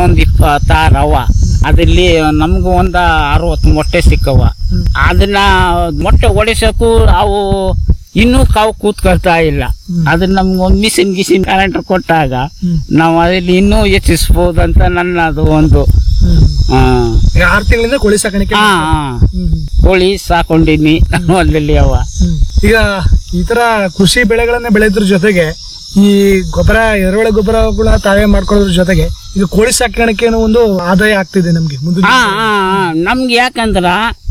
ಇನ್ನೊಂದು ಇಪ್ಪತ್ತಾರು ಅವ ಅದ್ರಲ್ಲಿ ನಮ್ಗೆ ಒಂದು ಅರವತ್ತು ಮೊಟ್ಟೆ ಸಿಕ್ಕವ ಅದನ್ನ ಮೊಟ್ಟೆ ಹೊಡೆಸಕ್ಕೂ ಅವು ಇನ್ನೂ ಕಾವು ಕೂತ್ಕೊಳ್ತಾ ಇಲ್ಲ ಅದನ್ನ ನಮ್ಗೆ ಒಂದು ಮಿಷಿನ್ ಗಿಸಿನ್ ಕರೆಂಟ್ ಕೊಟ್ಟಾಗ ನಾವು ಅದ್ರಲ್ಲಿ ಇನ್ನೂ ಹೆಚ್ಚಿಸ್ಬೋದು ಅಂತ ನನ್ನ ಅದು ಒಂದು ಆ, ಈಗ ಆರು ತಿಂಗಳಿಂದ ಕೋಳಿ ಸಾಕಾಣಿಕೆ ಆ, ಆ. ಹ್ಮ್, ಹ್ಮ್, ಕೋಳಿ ಸಾಕೊಂಡಿನಿ ನಾನು ಅಲ್ಲಲ್ಲಿ ಅವ ಹ್ಮ್. ಈಗ ಈ ತರ ಕೃಷಿ ಬೆಳೆಗಳನ್ನ ಬೆಳೆಯೋದ್ರ ಜೊತೆಗೆ ಈ ಗೊಬ್ಬರ ಎರೆಹುಳ ಗೊಬ್ಬರಗಳ ತಾವೇ ಮಾಡ್ಕೊಳ್ಳೋದ್ರ ಜೊತೆಗೆ ಈಗ ಕೋಳಿ ಸಾಕಾಣಿಕೆನೂ ಒಂದು ಆದಾಯ ಆಗ್ತಿದೆ ನಮ್ಗೆ ಮುಂದಿನ ಆ, ಆ, ಆ. ನಮ್ಗೆ ಯಾಕಂದ್ರ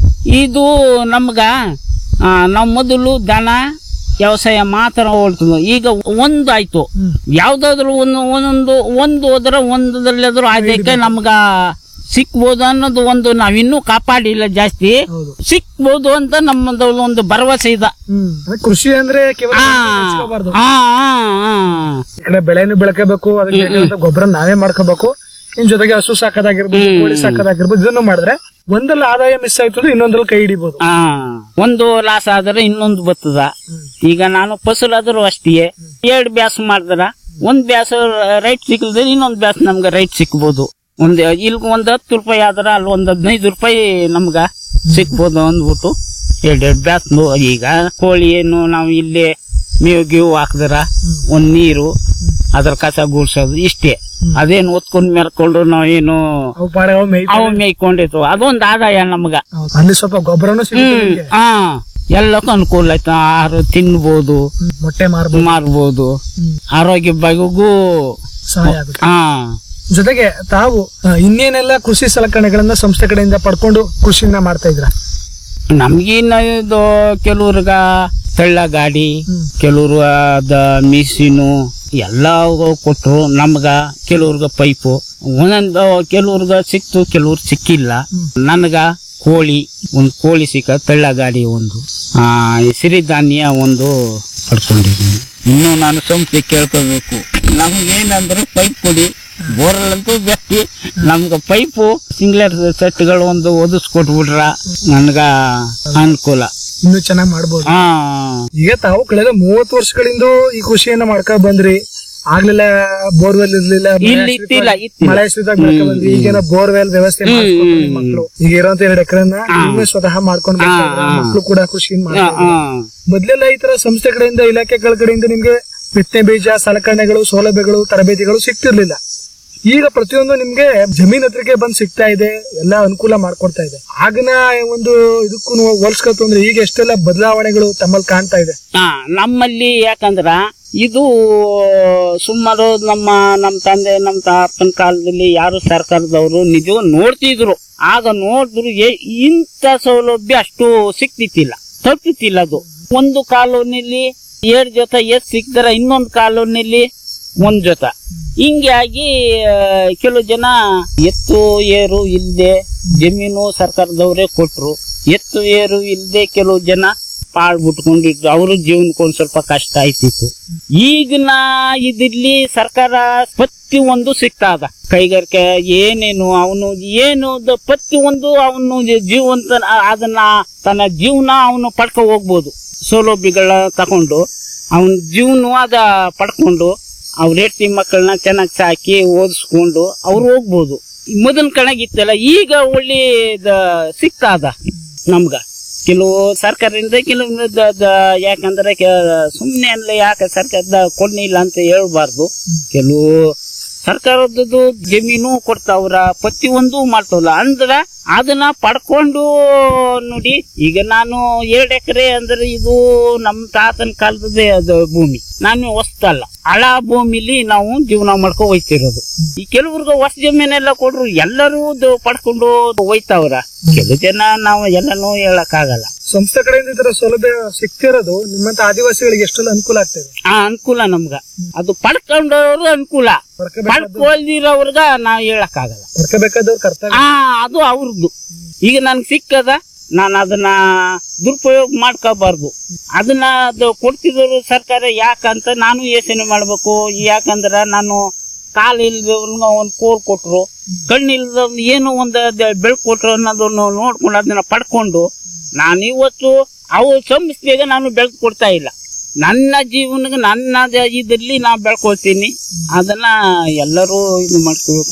ಇದು ನಮ್ಗ ಆ, ನಾವ್ ಮೊದಲು ದನ ವ್ಯವಸಾಯ ಮಾತ್ರ ಹೋಗ್ತದ ಈಗ ಒಂದು ಆಯ್ತು ಹ್ಮ್. ಯಾವ್ದಾದ್ರು ಒಂದು ಒಂದೊಂದು ಒಂದು ಹೋದ್ರ ಒಂದರಲ್ಲಾದ್ರೂ ಆದಾಯಕ್ಕೆ ನಮ್ಗ ಸಿಕ್ಬೋದು ಅನ್ನೋದು ಒಂದು ನಾವಿನ್ನೂ ಕಾಪಾಡಿಲ್ಲ ಜಾಸ್ತಿ ಹೌದು ಸಿಕ್ಬೋದು ಅಂತ ನಮ್ಮದು ಒಂದು ಭರವಸೆ ಇದೆ ಹ್ಮ್ ಅಂದ್ರೆ ಕೃಷಿ ಅಂದ್ರೆ ಕೇವಲ ಆ, ನೆಚ್ಕೋಬಾರ್ದು. ಆ, ಆ, ಆ. ಈ ಕಡೆ ಬೆಳೆನು ಬೆಳಕಬೇಕು ಅದಕ್ಕೆ ಬೇಕಾದಂತ ಗೊಬ್ಬರ ನಾವೇ ಮಾಡ್ಕೋಬೇಕು ಇನ್ ಜೊತೆಗೆ ಹಸು ಸಾಕೋದಾಗಿರ್ಬೋದು ಕೋಳಿ ಸಾಕೋದಾಗಿರ್ಬೋದು ಇದನ್ನು ಮಾಡಿದ್ರೆ ಒಂದಲ್ಲ ಆದಾಯ ಮಿಸ್ ಆಯ್ತು ಅಂದ್ರೆ ಇನ್ನೊಂದ್ರಲ್ಲಿ ಕೈ ಹಿಡಿಬಹುದು ಆ ಒಂದು ಲಾಸ್ ಆದ್ರೆ ಇನ್ನೊಂದು ಬರ್ತದ ಈಗ ನಾನು ಫಸಲಾದ್ರೂ ಅಷ್ಟೇ ಎರಡು ಬ್ಯಾಸ್ ಮಾಡಿದ್ರ ಒಂದ್ ಬ್ಯಾಸ್ ರೈಟ್ ಸಿಕ್ಕಲ್ದ್ರೆ ಇನ್ನೊಂದ್ ಬ್ಯಾಸ್ ನಮ್ಗೆ ರೈಟ್ ಸಿಕ್ಬೋದು ಒಂದ್ ಇಲ್ಲಿ ಒಂದ್ ಹತ್ತು ರೂಪಾಯಿ ಆದ್ರ ಅಲ್ಲಿ ಒಂದ್ ಹದಿನೈದು ರೂಪಾಯಿ ನಮ್ಗ ಸಿಕ್ಬೋದು ಅಂದ್ಬಿಟ್ಟು ಎರಡೆರಡು ಬ್ಯಾಸ್ ಈಗ ಕೋಳಿ ಏನು ನಾವು ಇಲ್ಲೇ ಮೇವು ಗೀವು ಹಾಕಿದ್ರ ಒಂದ್ ನೀರು ಅದ್ರ ಕಸ ಗೂಡ್ಸೋದು ಇಷ್ಟೇ ಅದೇನು ಒತ್ಕೊಂಡ್ ಮೆರ್ಕೊಂಡು ನಾವೇನು ಅವು ಪಾಡ ಅವು ಮೇಯ್ ಅವು ಮೇಯ್ಕೊಂಡಿತ್ತು ಅದೊಂದ್ ಆದಾಯ ನಮ್ಗ ಹೌದು. ಅಲ್ಲಿ ಸ್ವಲ್ಪ ಗೊಬ್ಬರನು ಸಿಗುತ್ತೆ ಹ್ಮ್ ನಿಮ್ಗೆ. ಹಾ ಎಲ್ಲಕ್ಕೂ ಅನುಕೂಲ ಆಯ್ತು ಆಹಾರ ತಿನ್ಬೋದು ಹ್ಮ್. ಮೊಟ್ಟೆ ಮಾರ್ಬೋದು ಮಾರ್ಬೋದು ಹ್ಮ್. ಆರೋಗ್ಯ ಬಗೆಗೂ ಸಹಾಯ ಆಗುತ್ತೆ ಹಾ ಜೊತೆಗೆ ತಾವು ಆ, ಇನ್ನೇನೆಲ್ಲ ಕೃಷಿ ಸಲಕರಣೆಗಳನ್ನ ಸಂಸ್ಥೆ ಕಡೆಯಿಂದ ಪಡ್ಕೊಂಡು ಕೃಷಿನ ಮಾಡ್ತಾ ಇದ್ರ ನಮ್ಗಿನ್ನ ಇದು ಕೆಲವ್ರಿಗ ತೆಳ್ಳ ಗಾಡಿ ಹ್ಮ್. ಕೆಲವ್ರು ಅದ ಮಿಷಿನು ಎಲ್ಲ ಕೊಟ್ರು ನಮ್ಗ ಕೆಲವ್ರಿಗ ಪೈಪು ಒಂದೊಂದು ಕೆಲವ್ರಿಗ ಸಿಕ್ತು ಕೆಲವ್ರು ಸಿಕ್ಕಿಲ್ಲ ನನಗ ಕೋಳಿ ಒಂದು ಕೋಳಿ ಸಿಕ್ಕ ತೆಳ್ಳ ಗಾಡಿ ಒಂದು ಆ ಈ ಸಿರಿಧಾನ್ಯ ಒಂದು ಪಡ್ಕೊಂಡಿದ್ದೀನಿ ಇನ್ನು ನಾನು ಸಂಸ್ಥೆ ಕೇಳ್ಕೋಬೇಕು ನಮ್ಗೇನಂದ್ರೆ ಪೈಪ್ ಕೊಡಿ ಬೋರಲ್ ಅಂತೂ ಬೆಟ್ಟಿ ನಮ್ಗ ಪೈಪು ಸಿಂಗ್ಲರ್ ಸೆಟ್ಗಳು ಒಂದು ಒದಿಸ್ಕೊಟ್ಬಿಟ್ರ ನನ್ಗ ಅನುಕೂಲ ಇನ್ನು ಚೆನ್ನಾಗಿ ಮಾಡ್ಬೋದು ಹಾ ಈಗ ತಾವು ಕಳೆದ ಮೂವತ್ತು ವರ್ಷಗಳಿಂದ ಈ ಕೃಷಿಯನ್ನ ಮಾಡ್ಕೊ ಬಂದ್ರಿ ಆಗ್ಲಿಲ್ಲ ಬೋರ್ವೆಲ್ ಇರ್ಲಿಲ್ಲ ಮಳೆ ಇಲ್ಲಿ ಆಶ್ರಿತ- ಇತ್ತಿಲ್ಲ ಇತ್ತಿಲ್ಲ ಮಳೆ ಆಶ್ರಿತವಾಗಿ ಮಾಡ್ಕೊ ಬಂದ್ರಿ ಈಗೇನೋ ಬೋರ್ವೆಲ್ ವ್ಯವಸ್ಥೆ ಮಾಡ್ಸ್ಕೊಟ್ರು ನಿಮ್ ಮಕ್ಳು ಈಗ ಇರೋಂತ ಎರಡು ಎಕರೆನ ನೀವೇ ಸ್ವತಃ ಮಾಡ್ಕೊಂಡು ಬರ್ತಾ ಇದ್ದೀರಾ. ಮಕ್ಳು ಕೂಡ ಕೃಷಿನ ಮಾಡ್ತಾ ಹಾ ಇದ್ದಾರೆ. ಮೊದ್ಲೆಲ್ಲ ಈ ತರ ಸಂಸ್ಥೆ ಕಡೆಯಿಂದ ಇಲಾಖೆಗಳ ಕಡೆಯಿಂದ ನಿಮ್ಗೆ ಬಿತ್ತನೆ ಬೀಜ ಸಲಕರಣೆಗಳು ಸೌಲಭ್ಯಗಳು ತರಬೇತಿಗಳು ಸಿಗ್ತಿರ್ಲಿಲ್ಲ ಈಗ ಪ್ರತಿಯೊಂದು ನಿಮ್ಗೆ ಜಮೀನ್ ಹತ್ರಕ್ಕೆ ಬಂದ್ ಸಿಗ್ತಾ ಇದೆ ಎಲ್ಲ ಅನುಕೂಲ ಮಾಡ್ಕೊಡ್ತಾ ಇದೆ ಆಗಿನ ಒಂದು ಇದಕ್ಕೂ ಹೋಲ್ಸ್ಕೊತು ಅಂದ್ರೆ ಈಗ ಎಷ್ಟೆಲ್ಲ ಬದಲಾವಣೆಗಳು ತಮ್ಮಲ್ಲಿ ಕಾಣ್ತಾ ಇದೆ ಹಾ ನಮ್ಮಲ್ಲಿ ಯಾಕಂದ್ರ ಇದು ಸುಮಾರು ನಮ್ಮ ನಮ್ಮ ತಂದೆ ನಮ್ಮ ತಾತನ ಕಾಲದಲ್ಲಿ ಯಾರು ಸರ್ಕಾರದವರು ನಿಜ ನೋಡ್ತಿದ್ರು ಆಗ ನೋಡಿದ್ರು ಏ- ಇಂಥ ಸೌಲಭ್ಯ ಅಷ್ಟು ಸಿಕ್ತಿತ್ತಿಲ್ಲ ತಪ್ಪಿತ್ತಿಲ್ಲ ಅದು ಒಂದು ಕಾಲೋನಿಲಿ ಏಳು ಜೊತೆ ಎಸ್ ಸಿಕ್ತಾರ ಇನ್ನೊಂದು ಕಾಲೋನಿಲಿ ಒಂದ್ ಜೊತೆ ಹಿಂಗಾಗಿ ಆ, ಕೆಲವು ಜನ ಎತ್ತು ಏರು ಇಲ್ದೆ ಜಮೀನು ಸರ್ಕಾರದವರೇ ಕೊಟ್ರು ಎತ್ತು ಏರು ಇಲ್ದೆ ಕೆಲವು ಜನ ಪಾಳ್ ಬಿಟ್ಕೊಂಡಿದ್ರು ಅವ್ರ ಜೀವನಕ್ಕೆ ಒಂದ್ ಸ್ವಲ್ಪ ಕಷ್ಟ ಆಯ್ತಿತ್ತು ಈಗಿನ ಇದಿರ್ಲಿ ಸರ್ಕಾರ ಪ್ರತಿ ಒಂದು ಸಿಗ್ತಾದ ಕೈಗಾರಿಕೆ ಏನೇನು ಅವನು ಏನು ದ- ಪ್ರತಿ ಒಂದು ಅವನು ಜೀವಂತ ಅದನ್ನ ತನ್ನ ಜೀವನ ಅವನು ಪಡ್ಕೊ ಹೋಗ್ಬೋದು ಸೌಲಭ್ಯಗಳ ತಕೊಂಡು ಅವನ ಜೀವನ ಅದ ಪಡ್ಕೊಂಡು ಅವ್ರ ಹೆಂಡತಿ ಮಕ್ಕಳನ್ನ ಚೆನ್ನಾಗಿ ಸಾಕಿ ಓದಿಸ್ಕೊಂಡು ಅವ್ರು ಹೋಗ್ಬೋದು ಮೊದಲ ಕಣಗಿತ್ತಲ್ಲ ಈಗ ಒಳ್ಳೆ ಸಿಗ್ತಾದ ನಮ್ಗ ಕೆಲವು ಸರ್ಕಾರದಿಂದ ಕೆಲವು ದ- ದ- ಯಾಕಂದ್ರೆ ಸುಮ್ಮನೆ ಅಲ್ಲ ಯಾಕೆ ಸರ್ಕಾರದ ಕೊಡ್ಲಿಲ್ಲ ಅಂತ ಹೇಳ್ಬಾರ್ದು ಕೆಲವು ಸರ್ಕಾರದ್ದು ಜಮೀನು ಕೊಡ್ತಾವ್ರ ಪ್ರತಿಯೊಂದು ಮಾಡ್ತಾವಲ್ಲ ಅಂದ್ರ ಅದನ್ನ ಪಡ್ಕೊಂಡು ನೋಡಿ ಈಗ ನಾನು ಎರಡ್ ಎಕರೆ ಅಂದ್ರೆ ಇದು ನಮ್ ತಾತನ ಕಾಲದದೇ ಅದು ಭೂಮಿ ನಾನು ಹೊಸ್ತಲ್ಲ ಹಳ ಭೂಮಿಲಿ ನಾವು ಜೀವನ ಮಾಡ್ಕೊ ಹೋಯ್ತಿರೋದು ಈ ಕೆಲವ್ರಿಗೆ ಹೊಸ ಜಮೀನೆಲ್ಲ ಕೊಡ್ರು ಎಲ್ಲರೂ ದ- ಪಡ್ಕೊಂಡು ಹೋಯ್ತಾವ್ರ ಕೆಲವು ಜನ ನಾವು ಎಲ್ಲನೂ ಹೇಳಕ್ ಆಗಲ್ಲ ಸಂಸ್ಥೆ ಕಡೆಯಿಂದ ಈ ತರ ಸೌಲಭ್ಯ ಸಿಗ್ತಿರೋದು ನಿಮ್ಮಂತ ಆದಿವಾಸಿಗಳಿಗೆ ಎಷ್ಟೆಲ್ಲ ಅನುಕೂಲ ಆಗ್ತದೆ ಆ ಅನುಕೂಲ ನಮ್ಗ ಅದು ಪಡ್ಕೊಂಡವ್ರು ಅನುಕೂಲ ಪಡ್ಕೊಳ್ದಿರೋರ್ಗ ನಾವ್ ಹೇಳಕ್ ಆಗಲ್ಲ ಪಡ್ಕೋಬೇಕಾದವ್ರು ಕರ್ತವ್ಯ ಆ ಅದು ಅವ್ರದ್ದು ಈಗ ನನ್ಗೆ ಸಿಕ್ಕದ ನಾನು ಅದನ್ನ ದುರುಪಯೋಗ ಮಾಡ್ಕೋಬಾರ್ದು ಅದನ್ನ ಅದು ಕೊಡ್ತಿದ್ರು ಸರ್ಕಾರ ಯಾಕಂತ ನಾನು ಯೋಚನೆ ಮಾಡ್ಬೇಕು ಯಾಕಂದ್ರ ನಾನು ಕಾಲು ಇಲ್ದವ್ರನ್ನ ಒಂದ್ ಕೋಲ್ ಕೊಟ್ರು ಕಣ್ಣಿಲ್ದ ಏನೋ ಒಂದ್ ಬೆಳಕು ಕೊಟ್ರು ಅನ್ನೋದನ್ನು ನೋಡ್ಕೊಂಡು ಅದನ್ನ ಪಡ್ಕೊಂಡು ನಾನು ಇವತ್ತು ಅವು ಸಂಸ್ಥೆಗೆ ನಾನು ಬೆಳಕು ಕೊಡ್ತಾ ಇಲ್ಲ ನನ್ನ ಜೀವನಕ್ಕೆ ನನ್ನ ಇದ್ರಲ್ಲಿ ನಾ ಬೆಳ್ಕೊಳ್ತೀನಿ ಅದನ್ನ ಎಲ್ಲರೂ ಇದು ಮಾಡ್ಕೋಬೇಕು